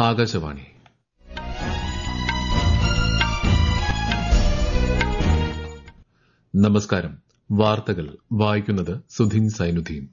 ആകാശവാണി നമസ്കാരം വാർത്തകൾ വായിക്കുന്നത് സുധീൻ സൈനുദ്ദീൻ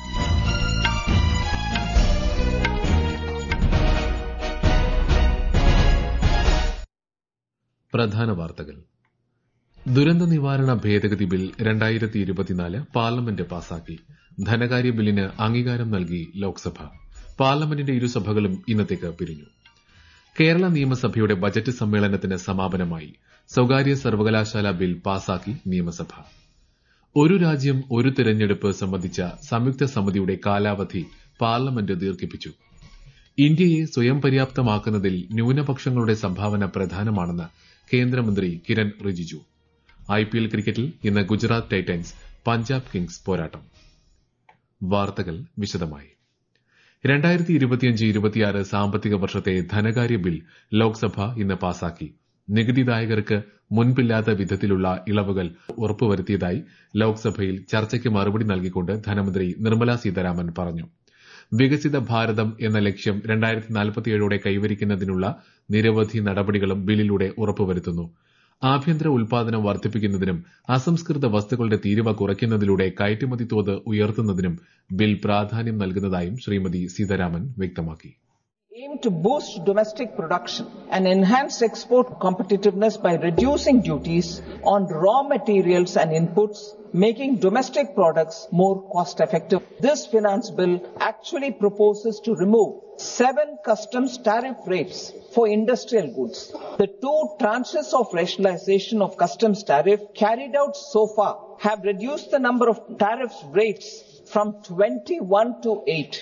പ്രധാന വാർത്തകൾ ദുരന്ത നിവാരണ ഭേദഗതി ബിൽ രണ്ടായിരത്തി ഇരുപത്തിനാല് പാർലമെന്റ് പാസാക്കി ധനകാര്യ ബില്ലിന് അംഗീകാരം നൽകി ലോക്സഭ പാർലമെന്റിന്റെ ഇരുസഭകളും ഇന്നത്തേക്ക് പിരിഞ്ഞു കേരള നിയമസഭയുടെ ബജറ്റ് സമ്മേളനത്തിന് സമാപനമായി സ്വകാര്യ സർവകലാശാല ബിൽ പാസാക്കി നിയമസഭ ഒരു രാജ്യം ഒരു തെരഞ്ഞെടുപ്പ് സംബന്ധിച്ച സംയുക്ത സമിതിയുടെ കാലാവധി പാർലമെന്റ് ദീർഘിപ്പിച്ചു ഇന്ത്യയെ സ്വയം പര്യാപ്തമാക്കുന്നതിൽ ന്യൂനപക്ഷങ്ങളുടെ സംഭാവന പ്രധാനമാണെന്ന് കേന്ദ്രമന്ത്രി കിരൺ റിജിജു ഐപിഎൽ ക്രിക്കറ്റിൽ ഇന്ന് ഗുജറാത്ത് ടൈറ്റൻസ് പഞ്ചാബ് കിങ്സ് പോരാട്ടം വാർത്തകൾ വിശദമായി രണ്ടായിരത്തി ഇരുപത്തിയഞ്ച് ഇരുപത്തിയാറ് സാമ്പത്തിക വർഷത്തെ ധനകാര്യ ബിൽ ലോക്സഭ ഇന്ന് പാസാക്കി നികുതിദായകർക്ക് മുൻപില്ലാത്ത വിധത്തിലുള്ള ഇളവുകൾ ഉറപ്പുവരുത്തിയതായി ലോക്സഭയിൽ ചർച്ചയ്ക്ക് മറുപടി നൽകിക്കൊണ്ട് ധനമന്ത്രി നിർമ്മല സീതാരാമൻ പറഞ്ഞു വികസിത ഭാരതം എന്ന ലക്ഷ്യം രണ്ടായിരത്തി നാൽപ്പത്തിയേഴോടെ കൈവരിക്കുന്നതിനുള്ള നിരവധി നടപടികളും ബില്ലിലൂടെ ഉറപ്പുവരുത്തുന്നു ആഭ്യന്തര ഉൽപാദനം വർദ്ധിപ്പിക്കുന്നതിനും അസംസ്കൃത വസ്തുക്കളുടെ തീരുവ കുറയ്ക്കുന്നതിലൂടെ കയറ്റുമതി തോത് ഉയർത്തുന്നതിനും ബിൽ പ്രാധാന്യം നൽകുന്നതായും ശ്രീമതി സീതാരാമൻ വ്യക്തമാക്കി aim to boost domestic production and enhance export competitiveness by reducing duties on raw materials and inputs, making domestic products more cost effective. This finance bill actually proposes to remove seven customs tariff rates for industrial goods. The two tranches of rationalization of customs tariff carried out so far have reduced the number of tariff rates from 21 to 8.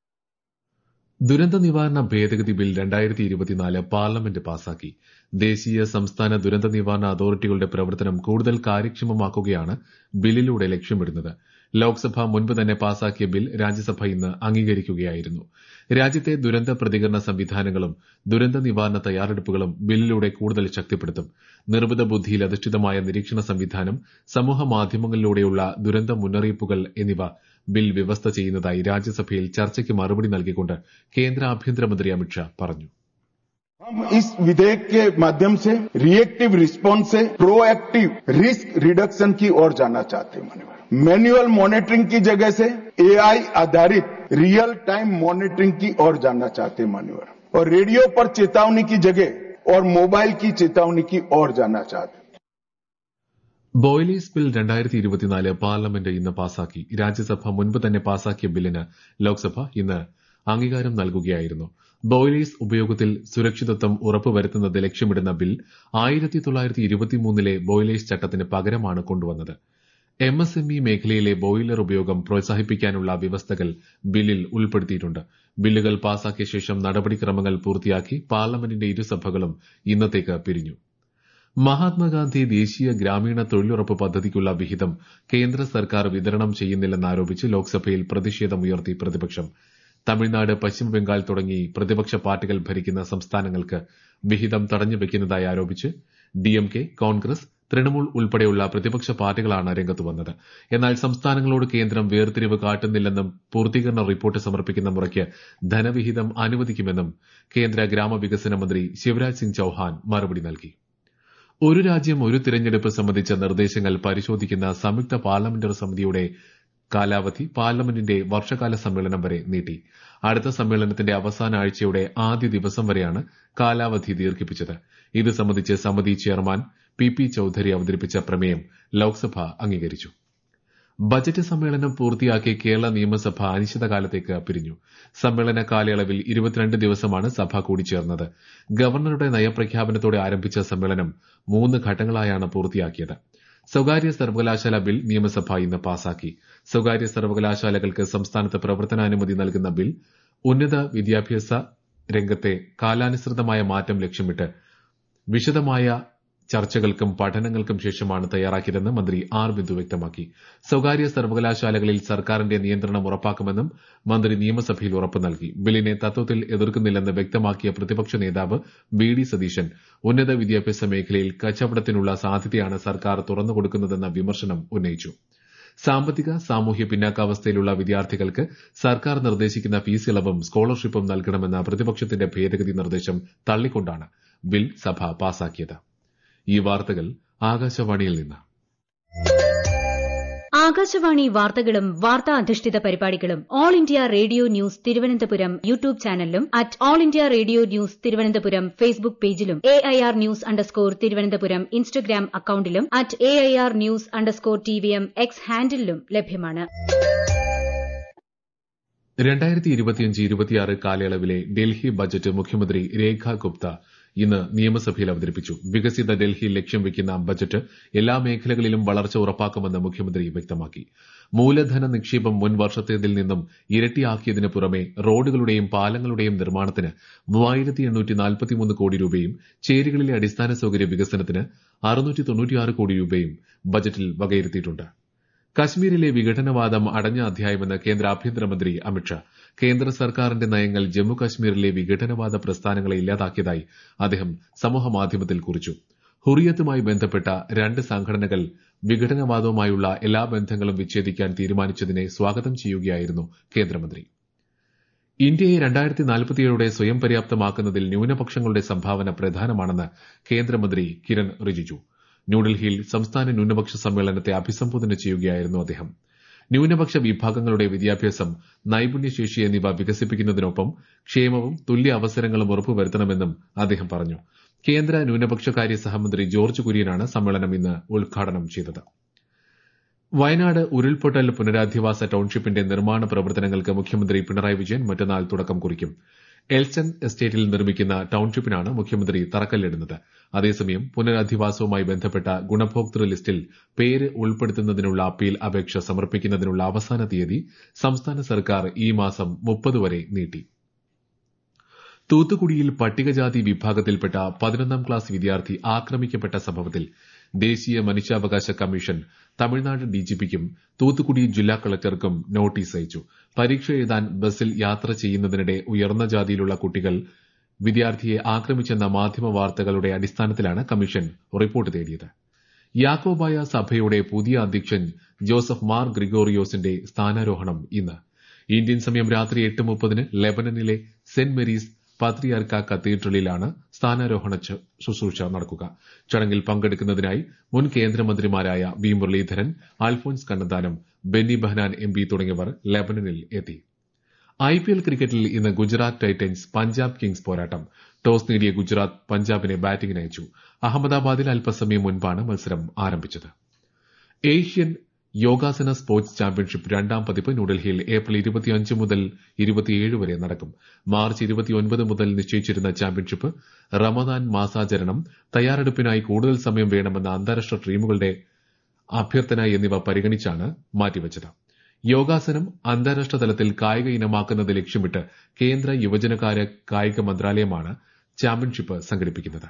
ദുരന്ത നിവാരണ ഭേദഗതി bill രണ്ടായിരത്തി ഇരുപത്തിനാല് parliament പാസാക്കി ദേശീയ സംസ്ഥാന ദുരന്ത നിവാരണ അതോറിറ്റികളുടെ പ്രവർത്തനം കൂടുതൽ കാര്യക്ഷമമാക്കുകയാണ് ബില്ലിലൂടെ ലക്ഷ്യമിടുന്നത് ലോക്സഭ മുൻപ് തന്നെ പാസാക്കിയ ബിൽ രാജ്യസഭ ഇന്ന് അംഗീകരിക്കുകയായിരുന്നു രാജ്യത്തെ ദുരന്ത പ്രതികരണ സംവിധാനങ്ങളും ദുരന്ത നിവാരണ തയ്യാറെടുപ്പുകളും ബില്ലിലൂടെ കൂടുതൽ ശക്തിപ്പെടുത്തും നിർമ്മിത ബുദ്ധിയിൽ അധിഷ്ഠിതമായ നിരീക്ഷണ സംവിധാനം സമൂഹ മാധ്യമങ്ങളിലൂടെയുള്ള ദുരന്ത മുന്നറിയിപ്പുകൾ എന്നിവ ബിൽ വ്യവസ്ഥ ചെയ്യുന്നതായി രാജ്യസഭയിൽ ചർച്ചയ്ക്ക് മറുപടി നൽകിക്കൊണ്ട് കേന്ദ്ര ആഭ്യന്തരമന്ത്രി അമിത്ഷാ പറഞ്ഞു हम इस विधेयक के माध्यम से रिएक्टिव रिस्पांस से प्रोएक्टिव रिस्क रिडक्शन की ओर जाना चाहते हैं माननीय मैनुअल मॉनिटरिंग की जगह से एआई आधारित रियल टाइम मॉनिटरिंग की ओर जाना चाहते हैं मान्यवर और रेडियो पर चेतावनी की जगह और मोबाइल की चेतावनी की ओर जाना चाहते हैं ബോയ്ലേസ് ബിൽ രണ്ടായിരത്തി ഇരുപത്തിനാല് പാർലമെന്റ് ഇന്ന് പാസാക്കി രാജ്യസഭ മുൻപ് തന്നെ പാസാക്കിയ ബില്ലിന് ലോക്സഭ ഇന്ന് അംഗീകാരം നൽകുകയായിരുന്നു ബോയ്ലേസ് ഉപയോഗത്തിൽ സുരക്ഷിതത്വം ഉറപ്പുവരുത്തുന്നത് ലക്ഷ്യമിടുന്ന ബിൽ ആയിരത്തി തൊള്ളായിരത്തി ഇരുപത്തിമൂന്നിലെ ബോയ്ലേസ് ചട്ടത്തിന് പകരമാണ് കൊണ്ടുവന്നത് എം എസ് എം ഇ മേഖലയിലെ ബോയിലർ ഉപയോഗം പ്രോത്സാഹിപ്പിക്കാനുള്ള വ്യവസ്ഥകൾ ബില്ലിൽ ഉൾപ്പെടുത്തിയിട്ടുണ്ട് ബില്ലുകൾ പാസാക്കിയ ശേഷം നടപടിക്രമങ്ങൾ പൂർത്തിയാക്കി പാർലമെന്റിന്റെ ഇരുസഭകളും ഇന്നത്തേക്ക് പിരിഞ്ഞു മഹാത്മാഗാന്ധി ദേശീയ ഗ്രാമീണ തൊഴിലുറപ്പ് പദ്ധതിക്കുള്ള വിഹിതം കേന്ദ്ര സർക്കാർ വിതരണം ചെയ്യുന്നില്ലെന്നാരോപിച്ച് ലോക്സഭയിൽ പ്രതിഷേധമുയർത്തി പ്രതിപക്ഷം തമിഴ്നാട് പശ്ചിമബംഗാൾ തുടങ്ങി പ്രതിപക്ഷ പാർട്ടികൾ ഭരിക്കുന്ന സംസ്ഥാനങ്ങൾക്ക് വിഹിതം തടഞ്ഞുവെക്കുന്നതായി ആരോപിച്ച് ഡിഎംകെ കോൺഗ്രസ് തൃണമൂൽ ഉൾപ്പെടെയുള്ള പ്രതിപക്ഷ പാർട്ടികളാണ് രംഗത്ത് വന്നത് എന്നാൽ സംസ്ഥാനങ്ങളോട് കേന്ദ്രം വേർതിരിവ് കാട്ടുന്നില്ലെന്നും പൂർത്തീകരണ റിപ്പോർട്ട് സമർപ്പിക്കുന്ന മുറയ്ക്ക് ധനവിഹിതം അനുവദിക്കുമെന്നും കേന്ദ്ര ഗ്രാമവികസന മന്ത്രി ശിവരാജ് സിംഗ് ചൌഹാൻ മറുപടി നൽകി ഒരു രാജ്യം ഒരു തിരഞ്ഞെടുപ്പ് സംബന്ധിച്ച നിർദ്ദേശങ്ങൾ പരിശോധിക്കുന്ന സംയുക്ത പാർലമെന്ററി സമിതിയുടെ കാലാവധി പാർലമെന്റിന്റെ വർഷകാല സമ്മേളനം വരെ നീട്ടി അടുത്ത സമ്മേളനത്തിന്റെ അവസാന ആഴ്ചയുടെ ആദ്യ ദിവസം വരെയാണ് കാലാവധി ദീർഘിപ്പിച്ചത് ഇത് സംബന്ധിച്ച് സമിതി ചെയർമാൻ പി പി ചൌധരി അവതരിപ്പിച്ച പ്രമേയം ലോക്സഭ അംഗീകരിച്ചു ബജറ്റ് സമ്മേളനം പൂർത്തിയാക്കി കേരള നിയമസഭ അനിശ്ചിതകാലത്തേക്ക് പിരിഞ്ഞു സമ്മേളന കാലയളവിൽ ഇരുപത്തിരണ്ട് ദിവസമാണ് സഭ കൂടിച്ചേർന്നത് ഗവർണറുടെ നയപ്രഖ്യാപനത്തോടെ ആരംഭിച്ച സമ്മേളനം മൂന്ന് ഘട്ടങ്ങളായാണ് പൂർത്തിയാക്കിയത് സ്വകാര്യ സർവകലാശാല ബിൽ നിയമസഭ ഇന്ന് പാസാക്കി സ്വകാര്യ സർവകലാശാലകൾക്ക് സംസ്ഥാനത്ത് പ്രവർത്തനാനുമതി നൽകുന്ന ബിൽ ഉന്നത വിദ്യാഭ്യാസ രംഗത്തെ കാലാനുസൃതമായ മാറ്റം ലക്ഷ്യമിട്ട് വിശദമായ ചർച്ചകൾക്കും പഠനങ്ങൾക്കും ശേഷമാണ് തയ്യാറാക്കിയതെന്ന് മന്ത്രി ആർ ബിന്ദു വ്യക്തമാക്കി സ്വകാര്യ സർവകലാശാലകളിൽ സർക്കാരിന്റെ നിയന്ത്രണം ഉറപ്പാക്കുമെന്നും മന്ത്രി നിയമസഭയിൽ ഉറപ്പ് നൽകി ബില്ലിനെ തത്വത്തിൽ എതിർക്കുന്നില്ലെന്ന് വ്യക്തമാക്കിയ പ്രതിപക്ഷ നേതാവ് വി ഡി സതീശൻ ഉന്നത വിദ്യാഭ്യാസ മേഖലയിൽ കച്ചവടത്തിനുള്ള സാധ്യതയാണ് സർക്കാർ തുറന്നുകൊടുക്കുന്നതെന്ന വിമർശനം ഉന്നയിച്ചു സാമ്പത്തിക സാമൂഹ്യ പിന്നാക്കാവസ്ഥയിലുള്ള വിദ്യാർത്ഥികൾക്ക് സർക്കാർ നിർദ്ദേശിക്കുന്ന ഫീസ് ഇളവും സ്കോളർഷിപ്പും നൽകണമെന്ന പ്രതിപക്ഷത്തിന്റെ ഭേദഗതി നിർദ്ദേശം തള്ളിക്കൊണ്ടാണ് ബിൽ സഭ പാസാക്കിയത് ഈ വാർത്തകൾ ആകാശവാണിയിൽ നിന്ന് ആകാശവാണി വാർത്തകളും വാർത്താ അധിഷ്ഠിത പരിപാടികളും All India Radio News Thiruvananthapuram YouTube ചാനലിലും at All India Radio News Thiruvananthapuram Facebook പേജിലും A I R news underscore Thiruvananthapuram Instagram അക്കൌണ്ടിലും at A I R news underscore T V M X ഹാൻഡിലും ലഭ്യമാണ് രണ്ടായിരത്തി ഇരുപത്തിയഞ്ച് ഇരുപത്തിയാറ് കാലയളവിലെ ഡൽഹി ബജറ്റ് മുഖ്യമന്ത്രി രേഖ ഗുപ്ത ഇന്ന് നിയമസഭയിൽ അവതരിപ്പിച്ചു വികസിത ഡൽഹി ലക്ഷ്യം വെക്കുന്ന ബജറ്റ് എല്ലാ മേഖലകളിലും വളർച്ച ഉറപ്പാക്കുമെന്ന് മുഖ്യമന്ത്രി വ്യക്തമാക്കി മൂലധന നിക്ഷേപം മുൻ വർഷത്തേതിൽ നിന്നും ഇരട്ടിയാക്കിയതിനു പുറമെ റോഡുകളുടെയും പാലങ്ങളുടെയും നിർമ്മാണത്തിന് മൂവായിരത്തി എണ്ണൂറ്റി നാൽപ്പത്തിമൂന്ന് കോടി രൂപയും ചേരികളിലെ അടിസ്ഥാന സൌകര്യ വികസനത്തിന് അറുന്നൂറ്റി തൊണ്ണൂറ്റിയാറ് കോടി രൂപയും ബജറ്റിൽ വകയിരുത്തിയിട്ടുണ്ട് കശ്മീരിലെ വിഘടനവാദം അടഞ്ഞ അധ്യായമെന്ന് കേന്ദ്ര ആഭ്യന്തരമന്ത്രി അമിത്ഷാ കേന്ദ്ര സർക്കാരിന്റെ നയങ്ങൾ ജമ്മു കശ്മീരിലെ വിഘടനവാദ പ്രസ്ഥാനങ്ങളെ ഇല്ലാതാക്കിയതായി അദ്ദേഹം സമൂഹമാധ്യമത്തിൽ കുറിച്ചു ഹുറിയത്തുമായി ബന്ധപ്പെട്ട രണ്ട് സംഘടനകൾ വിഘടനവാദവുമായുള്ള എല്ലാ ബന്ധങ്ങളും വിച്ഛേദിക്കാൻ തീരുമാനിച്ചതിനെ സ്വാഗതം ചെയ്യുകയായിരുന്നു കേന്ദ്രമന്ത്രി ഇന്ത്യയെ രണ്ടായിരത്തി നാൽപ്പത്തിയേഴോടെ സ്വയം പര്യാപ്തമാക്കുന്നതിൽ ന്യൂനപക്ഷങ്ങളുടെ സംഭാവന പ്രധാനമാണെന്ന് കേന്ദ്രമന്ത്രി കിരൺ റിജിജു ന്യൂഡൽഹിയിൽ സംസ്ഥാന ന്യൂനപക്ഷ സമ്മേളനത്തെ അഭിസംബോധന ചെയ്യുകയായിരുന്നു അദ്ദേഹം ന്യൂനപക്ഷ വിഭാഗങ്ങളുടെ വിദ്യാഭ്യാസം നൈപുണ്യശേഷി എന്നിവ വികസിപ്പിക്കുന്നതിനൊപ്പം ക്ഷേമവും തുല്യ അവസരങ്ങളും ഉറപ്പുവരുത്തണമെന്നും അദ്ദേഹം പറഞ്ഞു കേന്ദ്ര ന്യൂനപക്ഷകാര്യ സഹമന്ത്രി ജോർജ് കുര്യനാണ് സമ്മേളനം ഇന്ന് ഉദ്ഘാടനം ചെയ്തത് വയനാട് ഉരുൾപൊട്ടൽ പുനരധിവാസ ടൌൺഷിപ്പിന്റെ നിർമ്മാണ പ്രവർത്തനങ്ങൾക്ക് മുഖ്യമന്ത്രി പിണറായി വിജയൻ മറ്റന്നാൾ തുടക്കം കുറിക്കും എൽസൺ എസ്റ്റേറ്റിൽ നിർമ്മിക്കുന്ന ടൌൺഷിപ്പിനാണ് മുഖ്യമന്ത്രി തറക്കല്ലിടുന്നത് അതേസമയം പുനരധിവാസവുമായി ബന്ധപ്പെട്ട ഗുണഭോക്തൃ ലിസ്റ്റിൽ പേര് ഉൾപ്പെടുത്തുന്നതിനുള്ള അപ്പീൽ അപേക്ഷ സമർപ്പിക്കുന്നതിനുള്ള അവസാന തീയതി സംസ്ഥാന സർക്കാർ ഈ മാസം മുപ്പത് വരെ നീട്ടി തൂത്തുക്കുടിയിൽ പട്ടികജാതി വിഭാഗത്തിൽപ്പെട്ട പതിനൊന്നാം ക്ലാസ് വിദ്യാർത്ഥി ആക്രമിക്കപ്പെട്ട സംഭവത്തിൽ ദേശീയ മനുഷ്യാവകാശ കമ്മീഷൻ തമിഴ്നാട് ഡിജിപിക്കും തൂത്തുക്കുടി ജില്ലാ കളക്ടർക്കും നോട്ടീസ് അയച്ചു പരീക്ഷ എഴുതാൻ ബസ്സിൽ യാത്ര ചെയ്യുന്നതിനിടെ ഉയർന്ന ജാതിയിലുള്ള കുട്ടികൾ വിദ്യാർത്ഥിയെ ആക്രമിച്ചെന്ന മാധ്യമ വാർത്തകളുടെ അടിസ്ഥാനത്തിലാണ് കമ്മീഷൻ റിപ്പോർട്ട് തേടിയത് യാക്കോബായ സഭയുടെ പുതിയ അധ്യക്ഷൻ ജോസഫ് മാർ ഗ്രിഗോറിയോസിന്റെ സ്ഥാനാരോഹണം ഇന്ന് ഇന്ത്യൻ സമയം രാത്രി എട്ട് മുപ്പതിന് ലെബനനിലെ സെന്റ് മേരീസ് പാത്രിയാർക്ക കത്തീഡ്രലിലാണ് സ്ഥാനാരോഹണ ശുശ്രൂഷ നടക്കുക ചടങ്ങിൽ പങ്കെടുക്കുന്നതിനായി മുൻ കേന്ദ്രമന്ത്രിമാരായ V Muraleedharan Alphons Kannanthanam Benny Behanan M P തുടങ്ങിയവർ ലെബനനിൽ എത്തി ഐപിഎൽ ക്രിക്കറ്റിൽ ഇന്ന് ഗുജറാത്ത് ടൈറ്റൻസ് പഞ്ചാബ് കിങ്സ് പോരാട്ടം ടോസ് നേടിയ ഗുജറാത്ത് പഞ്ചാബിനെ ബാറ്റിംഗിന് അയച്ചു അഹമ്മദാബാദിൽ അല്പസമയം മുൻപാണ് മത്സരം ആരംഭിച്ചത് ഏഷ്യൻ യോഗാസന സ്പോർട്സ് ചാമ്പ്യൻഷിപ്പ് രണ്ടാം പതിപ്പ് ന്യൂഡൽഹിയിൽ ഏപ്രിൽ ഇരുപത്തിയഞ്ച് മുതൽ ഇരുപത്തിയേഴ് വരെ നടക്കും മാർച്ച് ഇരുപത്തിയൊൻപത് മുതൽ നിശ്ചയിച്ചിരുന്ന ചാമ്പ്യൻഷിപ്പ് റമദാൻ മാസാചരണം തയ്യാറെടുപ്പിനായി കൂടുതൽ സമയം വേണമെന്ന അന്താരാഷ്ട്ര ടീമുകളുടെ അഭ്യർത്ഥന എന്നിവ പരിഗണിച്ചാണ് മാറ്റിവച്ചത് യോഗാസനം അന്താരാഷ്ട്ര തലത്തിൽ കായിക ഇനമാക്കുന്നത് ലക്ഷ്യമിട്ട് കേന്ദ്ര യുവജനകാര്യ കായിക മന്ത്രാലയമാണ് ചാമ്പ്യൻഷിപ്പ് സംഘടിപ്പിക്കുന്നത്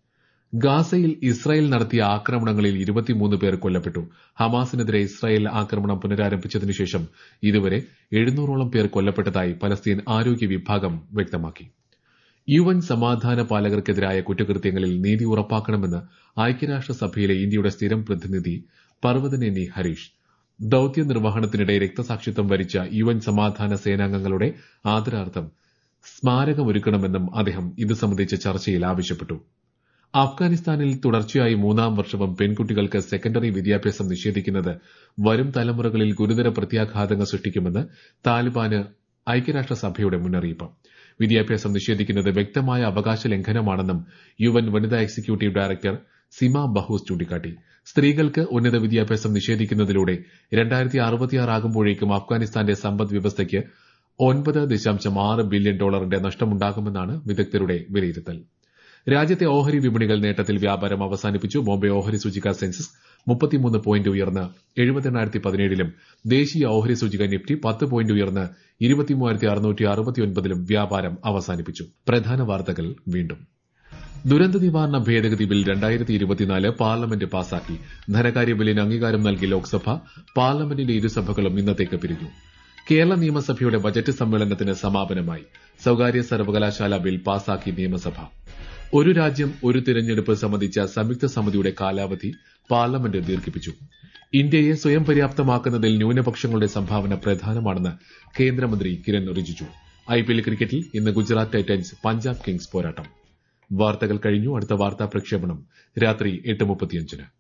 ഗാസയിൽ ഇസ്രായേൽ നടത്തിയ ആക്രമണങ്ങളിൽ ഇരുപത്തിമൂന്ന് പേർ കൊല്ലപ്പെട്ടു ഹമാസിനെതിരെ ഇസ്രായേൽ ആക്രമണം പുനരാരംഭിച്ചതിനു ശേഷം ഇതുവരെ എഴുന്നൂറോളം പേർ കൊല്ലപ്പെട്ടതായി പലസ്തീൻ ആരോഗ്യ വിഭാഗം വ്യക്തമാക്കി യു എൻ സമാധാന പാലകർക്കെതിരായ കുറ്റകൃത്യങ്ങളിൽ നീതി ഉറപ്പാക്കണമെന്ന് ഐക്യരാഷ്ട്രസഭയിലെ ഇന്ത്യയുടെ സ്ഥിരം പ്രതിനിധി പർവ്വതനേനി ഹരീഷ് ദൌത്യ നിർവഹണത്തിനിടെ രക്തസാക്ഷിത്വം വരിച്ച യു എൻ സമാധാന സേനാംഗങ്ങളുടെ ആദരാർത്ഥം സ്മാരകമൊരുക്കണമെന്നും അദ്ദേഹം ഇത് സംബന്ധിച്ച ചർച്ചയിൽ ആവശ്യപ്പെട്ടു അഫ്ഗാനിസ്ഥാനിൽ തുടർച്ചയായി മൂന്നാം വർഷവും പെൺകുട്ടികൾക്ക് സെക്കൻഡറി വിദ്യാഭ്യാസം നിഷേധിക്കുന്നത് വരും തലമുറകളിൽ ഗുരുതര പ്രത്യാഘാതങ്ങൾ സൃഷ്ടിക്കുമെന്ന് താലിബാന് ഐക്യരാഷ്ട്രസഭയുടെ മുന്നറിയിപ്പ് വിദ്യാഭ്യാസം നിഷേധിക്കുന്നത് വ്യക്തമായ അവകാശ ലംഘനമാണെന്നും യു എൻ വനിതാ എക്സിക്യൂട്ടീവ് ഡയറക്ടർ സിമ ബഹൂസ് ചൂണ്ടിക്കാട്ടി സ്ത്രീകൾക്ക് ഉന്നത വിദ്യാഭ്യാസം നിഷേധിക്കുന്നതിലൂടെ രണ്ടായിരത്തി അറുപത്തിയാറാകുമ്പോഴേക്കും അഫ്ഗാനിസ്ഥാന്റെ സമ്പദ് വ്യവസ്ഥയ്ക്ക് ഒൻപത് ദശാംശം ആറ് ബില്യൺ ഡോളറിന്റെ നഷ്ടമുണ്ടാകുമെന്നാണ് വിദഗ്ധരുടെ വിലയിരുത്തൽ രാജ്യത്തെ ഓഹരി വിപണികൾ നേട്ടത്തിൽ വ്യാപാരം അവസാനിപ്പിച്ചു ബോംബെ ഓഹരി സൂചിക സെൻസസ് മുപ്പത്തിമൂന്ന് പോയിന്റ് ഉയർന്ന് എഴുപത്തിയെണ്ണായിരത്തി പതിനേഴിലും ദേശീയ ഓഹരി സൂചിക നിഫ്റ്റി പത്ത് പോയിന്റ് ഉയർന്ന് ഇരുപത്തിമൂവായിരത്തി അറുന്നൂറ്റി അറുപത്തിയൊൻപതിലും വ്യാപാരം അവസാനിപ്പിച്ചു പ്രധാന വാർത്തകൾ വീണ്ടും ദുരന്ത നിവാരണ ഭേദഗതി ബിൽ രണ്ടായിരത്തി ഇരുപത്തിനാല് പാർലമെന്റ് പാസാക്കി ധനകാര്യ ബില്ലിന് അംഗീകാരം നൽകി ലോക്സഭ പാർലമെന്റിന്റെ ഇരുസഭകളും ഇന്നത്തേക്ക് പിരിഞ്ഞു കേരള നിയമസഭയുടെ ബജറ്റ് സമ്മേളനത്തിന് സമാപനമായി സ്വകാര്യ സർവകലാശാല ബിൽ പാസാക്കി നിയമസഭ ഒരു രാജ്യം ഒരു തിരഞ്ഞെടുപ്പ് സംബന്ധിച്ച സംയുക്ത സമിതിയുടെ കാലാവധി പാർലമെന്റ് ദീർഘിപ്പിച്ചു ഇന്ത്യയെ സ്വയം പര്യാപ്തമാക്കുന്നതിൽ ന്യൂനപക്ഷങ്ങളുടെ സംഭാവന പ്രധാനമാണെന്ന് കേന്ദ്രമന്ത്രി കിരൺ റിജിജു ഐപിഎൽ ക്രിക്കറ്റിൽ ഇന്ന് ഗുജറാത്ത് ടൈറ്റൻസ് പഞ്ചാബ് കിങ്സ് പോരാട്ടം വാർത്തകൾ കഴിഞ്ഞു അടുത്ത വാർത്താ പ്രക്ഷേപണം രാത്രി എട്ട് മുപ്പത്തിയഞ്ചിന്